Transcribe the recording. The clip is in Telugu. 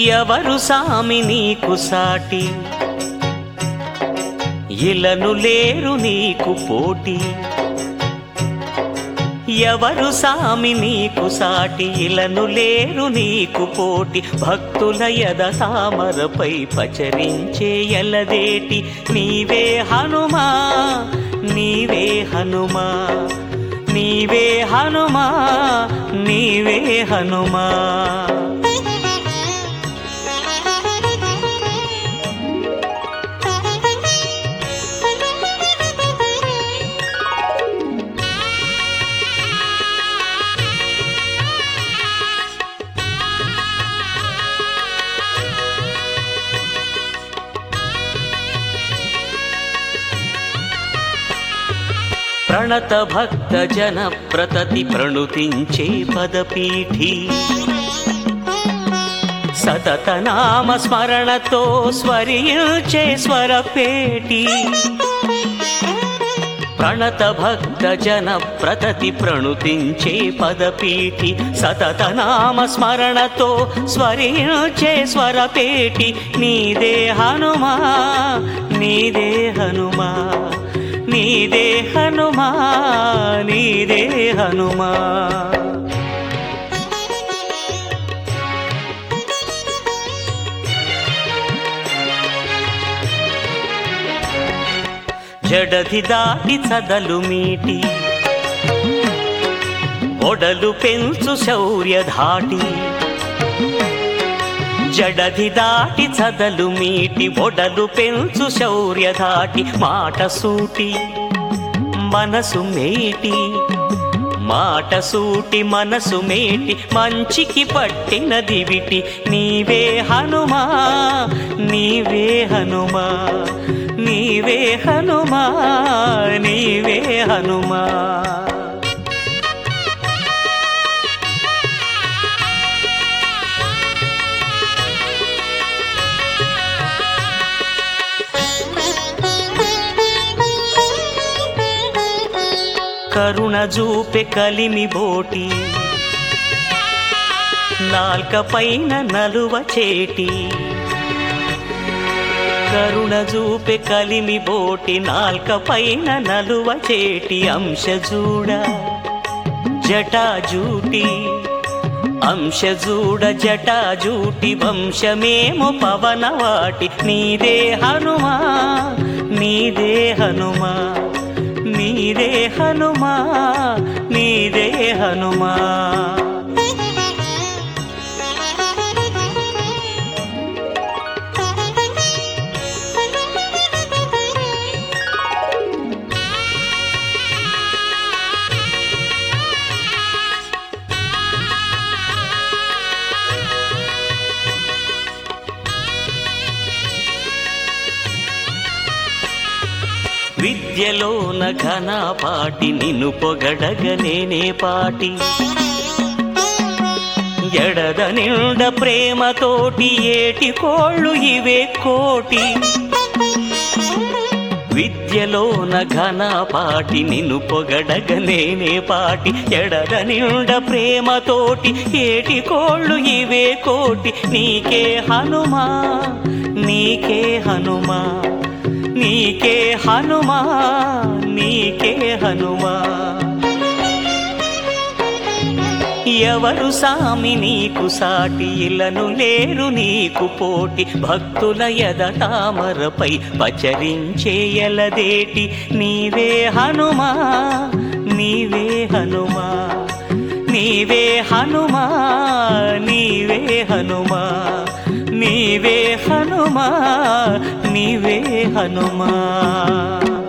ఎవరు సామి నీకు సాటి ఇలను లేరు నీకు పోటీ ఎవరు సామి నీకు సాటి ఇలను లేరు నీకు పోటి భక్తుల యద తామరపై పచరించే ఎలదేటి నీవే హనుమా నీవే హనుమా నీవే హనుమా నీవే హనుమా ప్రణత భక్త జన ప్రతతి ప్రణుతించే పదపీఠి సతత నామ స్మరణతో స్వరించే స్వరపేటి ప్రణత భక్త జన ప్రతతి ప్రణుతించే పదపీఠి సతత నామ స్మరణతో స్వరించే స్వరపేటి నీదే హనుమా నీదే హనుమా నీదే హనుమా నీదే హనుమా జడది దాటి చదలు మీటి ఒడలు పెంచు శౌర్య ధాటి జడది దాటి చదలు మీటి ఒడలు పెంచు శౌర్య ధాటి మాట సూటి మనసు మేటి మాట సూటి మనసు మేటి మంచికి పట్టిన దివిటి నీవే హనుమా నీవే హనుమా నీవే హనుమా నీవే హనుమా కరుణ జూపె కలిమి బోటి నాల్క పైన నలువ చేటి కరుణ జూపె కలిమి బోటి నాల్క పైన నలువ చేటి అంశ జూడ జటా జూటి అంశ జూడ జటా జూటి వంశమేమో పవనవాటి నీదే హనుమా నీదే హనుమా నీదే హనుమా నీదే హనుమా విద్యలోన ఘన పాటి నిన్ను పొగడగనేనే పాటి ఎడద నిండ ప్రేమతోటి ఏటి కోళ్ళు ఇవే కోటి విద్యలోన ఘన పాటి నిన్ను పొగడగనేనే పాటి ఎడద నిండ ప్రేమతోటి ఏటి కోళ్ళు ఇవే కోటి నీకే హనుమా నీకే హనుమా నీకే హనుమా నీకే హనుమా ఎవరు సామి నీకు సాటి ఇలను లేరు నీకు పోటి భక్తుల యద తామరపై పచరించే ఎలదేటి నీవే హనుమా నీవే హనుమా నీవే హనుమా నీవే హనుమా నీవే హనుమా నీవే హనుమా